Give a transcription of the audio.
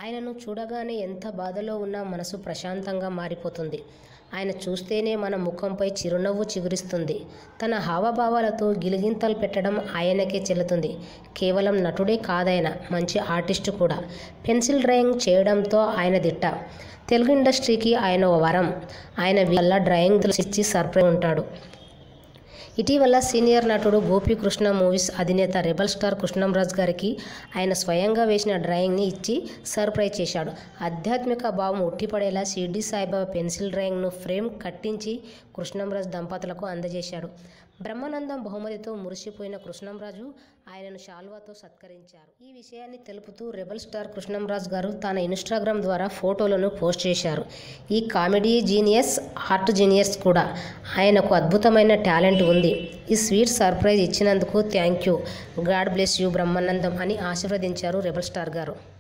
ఆయనను చూడగానే ఎంత బాధలో ఉన్నా మనసు ప్రశాంతంగా మారిపోతుంది ఆయన చూస్తేనే మన ముఖంపై చిరునవ్వు చిగురిస్తుంది తన హావభావాలతో గిలిగింతలు పెట్టడం ఆయనకే చెల్లుతుంది కేవలం నటుడే కాదాయన మంచి ఆర్టిస్టు కూడా పెన్సిల్ డ్రాయింగ్ చేయడంతో ఆయన దిట్ట తెలుగు ఇండస్ట్రీకి ఆయన ఓ వరం ఆయన వల్ల డ్రాయింగ్ ఇచ్చి సర్ప్రైజ్ ఉంటాడు ఇటీవల సీనియర్ నటుడు గోపీకృష్ణ మూవీస్ అధినేత రెబల్ స్టార్ కృష్ణంరాజ్ గారికి ఆయన స్వయంగా వేసిన డ్రాయింగ్ని ఇచ్చి సర్ప్రైజ్ చేశాడు ఆధ్యాత్మిక భావం ఉట్టిపడేలా షిర్డి సాయిబాబా పెన్సిల్ డ్రాయింగ్ను ఫ్రేమ్ కట్టించి కృష్ణంరాజ్ దంపతులకు అందజేశాడు బ్రహ్మానందం బహుమతితో మురిసిపోయిన కృష్ణంరాజు ఆయనను శాల్వాతో సత్కరించారు ఈ విషయాన్ని తెలుపుతూ రెబల్ స్టార్ కృష్ణంరాజ్ గారు తన ఇన్స్టాగ్రామ్ ద్వారా ఫోటోలను పోస్ట్ చేశారు ఈ కామెడీ జీనియస్ ఆర్ట్ జీనియస్ కూడా ఆయనకు అద్భుతమైన టాలెంట్ ఉంది ఈ స్వీట్ సర్ప్రైజ్ ఇచ్చినందుకు thank you god bless you Brahmanandam అని ఆశీర్వదించారు రెబల్ స్టార్ గారు